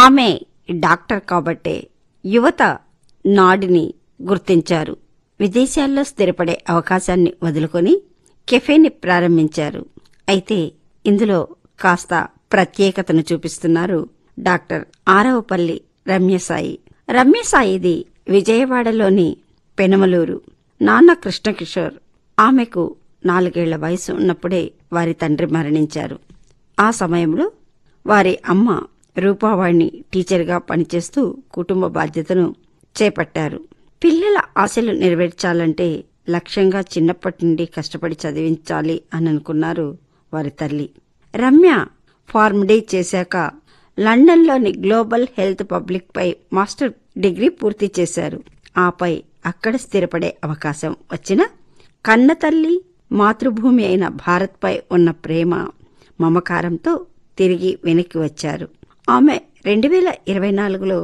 ఆమె డాక్టర్ కాబట్టే యువత నాడిని గుర్తించారు విదేశాల్లో స్థిరపడే అవకాశాన్ని వదులుకొని కెఫేని ప్రారంభించారు అయితే ఇందులో కాస్త ప్రత్యేకతను చూపిస్తున్నారు డాక్టర్ ఆరవపల్లి రమ్యసాయి రమ్యసాయిది విజయవాడలోని పెనమలూరు నాన్న కృష్ణకిషోర్ ఆమెకు నాలుగేళ్ల వయసు ఉన్నప్పుడే వారి తండ్రి మరణించారు ఆ సమయంలో వారి అమ్మ రూపావాణి టీచర్గా పనిచేస్తూ కుటుంబ బాధ్యతను చేపట్టారు పిల్లల ఆశలు నెరవేర్చాలంటే లక్ష్యంగా చిన్నప్పటి నుండి కష్టపడి చదివించాలి అని అనుకున్నారు వారి తల్లి రమ్య ఫార్మడీ చేశాక లండన్లోని గ్లోబల్ హెల్త్ పబ్లిక్ పై మాస్టర్ డిగ్రీ పూర్తి చేశారు ఆపై అక్కడ స్థిరపడే అవకాశం వచ్చిన కన్నతల్లి మాతృభూమి అయిన భారత్పై ఉన్న ప్రేమ మమకారంతో తిరిగి వెనక్కి వచ్చారు ఆమె రెండు వేల ఇరవై నాలుగులో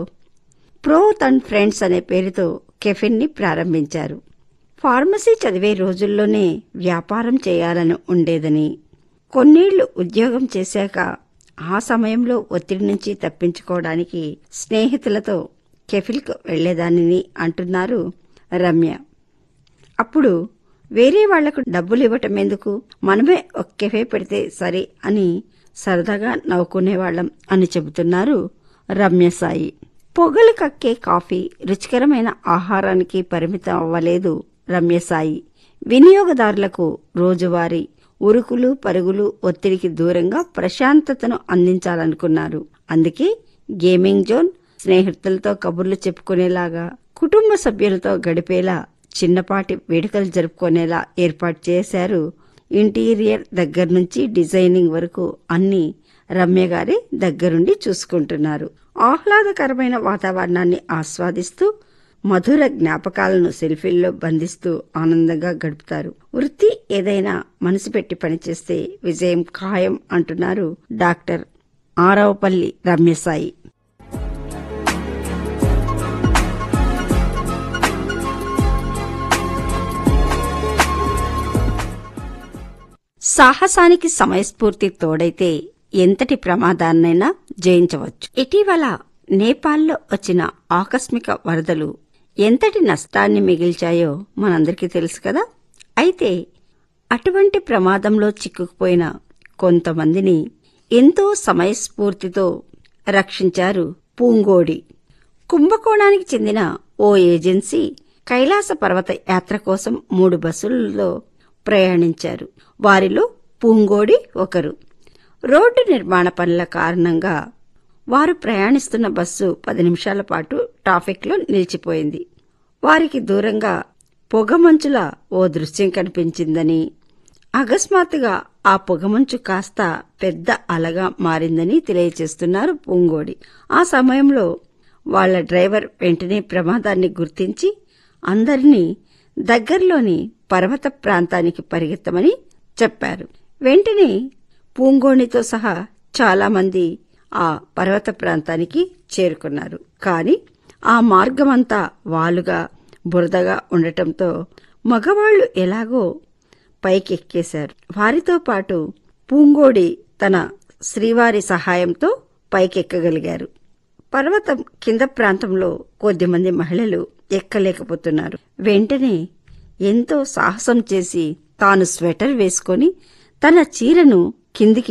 ప్రోత్ అండ్ ఫ్రెండ్స్ అనే పేరుతో కెఫిన్ని ప్రారంభించారు ఫార్మసీ చదివే రోజుల్లోనే వ్యాపారం చేయాలని ఉండేదని కొన్నేళ్లు ఉద్యోగం చేశాక ఆ సమయంలో ఒత్తిడి నుంచి తప్పించుకోవడానికి స్నేహితులతో కెఫిల్కు వెళ్లేదానిని అంటున్నారు రమ్య అప్పుడు వేరే వాళ్లకు డబ్బులు ఇవ్వటం ఎందుకు మనమే ఒక కెఫే పెడితే సరే అని సరదాగా నవ్వుకునేవాళ్లం అని చెబుతున్నారు రమ్యసాయి పొగలు కక్కే కాఫీ రుచికరమైన ఆహారానికి పరిమితం అవ్వలేదు రమ్యసాయి వినియోగదారులకు రోజువారీ ఉరుకులు పరుగులు ఒత్తిడికి దూరంగా ప్రశాంతతను అందించాలనుకున్నారు అందుకే గేమింగ్ జోన్ స్నేహితులతో కబుర్లు చెప్పుకునేలాగా కుటుంబ సభ్యులతో గడిపేలా చిన్నపాటి వేడుకలు జరుపుకునేలా ఏర్పాటు చేశారు ఇంటీరియర్ దగ్గర నుంచి డిజైనింగ్ వరకు అన్ని రమ్య గారి దగ్గరుండి చూసుకుంటున్నారు ఆహ్లాదకరమైన వాతావరణాన్ని ఆస్వాదిస్తూ మధుర జ్ఞాపకాలను సెల్ఫీల్లో బంధిస్తూ ఆనందంగా గడుపుతారు వృత్తి ఏదైనా మనసు పెట్టి పనిచేస్తే విజయం ఖాయం అంటున్నారు డాక్టర్ ఆరవపల్లి రమ్యసాయి సాహసానికి సమయస్ఫూర్తి తోడైతే ఎంతటి ప్రమాదాన్నైనా జయించవచ్చు ఇటీవల నేపాల్లో వచ్చిన ఆకస్మిక వరదలు ఎంతటి నష్టాన్ని మిగిల్చాయో మనందరికీ తెలుసు కదా అయితే అటువంటి ప్రమాదంలో చిక్కుకుపోయిన కొంతమందిని ఎంతో సమయస్ఫూర్తితో రక్షించారు పూంగోడి కుంభకోణానికి చెందిన ఓ ఏజెన్సీ కైలాస పర్వత యాత్ర కోసం మూడు బస్సులలో ప్రయాణించారు వారిలో పూంగోడి ఒకరు రోడ్డు నిర్మాణ పనుల కారణంగా వారు ప్రయాణిస్తున్న బస్సు పది నిమిషాల పాటు ట్రాఫిక్లో నిలిచిపోయింది వారికి దూరంగా పొగమంచుల ఓ దృశ్యం కనిపించిందని అకస్మాత్తుగా ఆ పొగమంచు కాస్త పెద్ద అలగా మారిందని తెలియచేస్తున్నారు పూంగోడి ఆ సమయంలో వాళ్ల డ్రైవర్ వెంటనే ప్రమాదాన్ని గుర్తించి అందరినీ దగ్గర్లోని పర్వత ప్రాంతానికి పరిగెత్తమని చెప్పారు వెంటనే పూంగోణితో సహా చాలామంది ఆ పర్వత ప్రాంతానికి చేరుకున్నారు కాని ఆ మార్గమంతా వాలుగా బురదగా ఉండటంతో మగవాళ్లు ఎలాగో పైకెక్కేశారు వారితో పాటు పూంగోడి తన శ్రీవారి సహాయంతో పైకెక్కగలిగారు పర్వతం కింద ప్రాంతంలో కొద్దిమంది మహిళలు ఎక్కలేకపోతున్నారు వెంటనే ఎంతో సాహసం చేసి తాను స్వెటర్ వేసుకొని తన చీరను కిందికి